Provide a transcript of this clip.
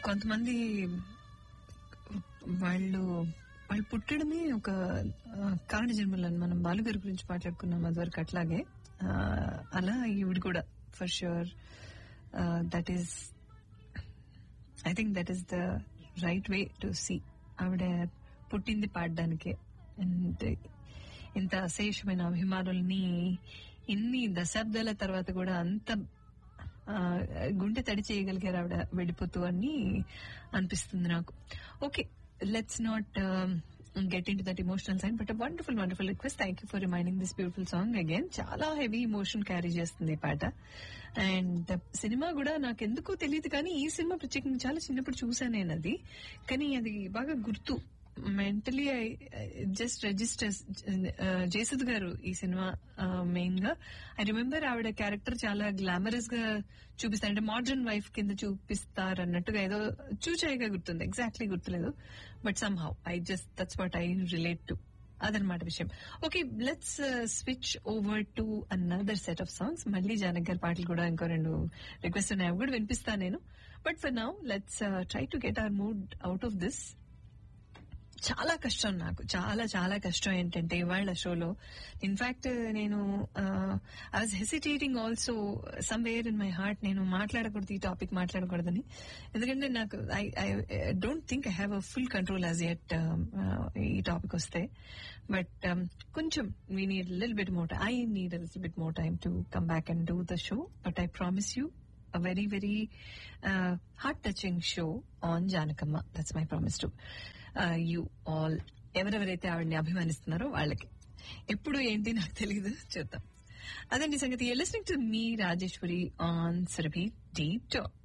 కొంతమంది వాళ్ళు వాళ్ళు పుట్టడమే ఒక ఆ, కారణ జన్మలు అని మనం బాలుగారి గురించి మాట్లాడుకున్నాం అదివరకు అట్లాగే ఆ, అలా ఈవిడ కూడా for sure that is I think that is the right way to see ఆవిడ పుట్టింది పాడడానికే అండ్ ఇంత అశేషమైన అభిమానుల్ని ఇన్ని దశాబ్దాల తర్వాత కూడా అంత ఆ, గుండె తడి చేయగలిగారు ఆవిడ వెళ్ళిపోతూ అని అనిపిస్తుంది నాకు okay let's not get into that emotional sign but wonderful wonderful request thank you for reminding this beautiful song again చాలా హెవీ ఇమోషన్ క్యారీ చేస్తుంది ఈ పాట అండ్ సినిమా కూడా నాకు ఎందుకో తెలియదు కానీ ఈ సినిమా ప్రత్యేకంగా చాలా చిన్నప్పుడు చూసాను నేను అది కానీ అది బాగా గుర్తు మెంటలీ జస్ట్ రిజిస్టర్స్ జయసుద్ గారు ఈ సినిమా మెయిన్ గా ఐ రిమెంబర్ ఆవిడ క్యారెక్టర్ చాలా గ్లామరస్ గా చూపిస్తారు అంటే మోడర్న్ వైఫ్ కింద చూపిస్తారు అన్నట్టుగా ఏదో చూచాయిగా గుర్తుంది ఎగ్జాక్ట్లీ గుర్తులేదు but somehow I just that's what I relate to అదనమాట విషయం okay let's switch over to another set of songs మళ్ళీ జానక్ గారి పాటలు కూడా ఇంకో రెండు రిక్వెస్ట్ ఉన్నాయి అవి కూడా వినిపిస్తాను నేను but for now let's try to get our mood out of this చాలా కష్టం నాకు చాలా చాలా కష్టం ఏంటంటే ఇవాళ షోలో ఇన్ఫాక్ట్ నేను I was hesitating also somewhere in my heart నేను మాట్లాడకూడదు ఈ టాపిక్ మాట్లాడకూడదని ఎందుకంటే నాకు I I don't think I have a full control as at ఈ టాపిక్ వస్తే బట్ కొంచెం we need lil bit more I need lil bit more time to come back and do the show but I promise you a very, very uh, heart-touching show on Janakama. That's my promise to uh, you all. ఎవరెవరైతే ఆవిడని అభిమానిస్తున్నారో వాళ్ళకి ఎప్పుడు ఏంటి నాకు తెలియదు చూద్దాం అదండి సంగతి లిస్నింగ్ టు మీ Rajeshwari on Surabhi D talk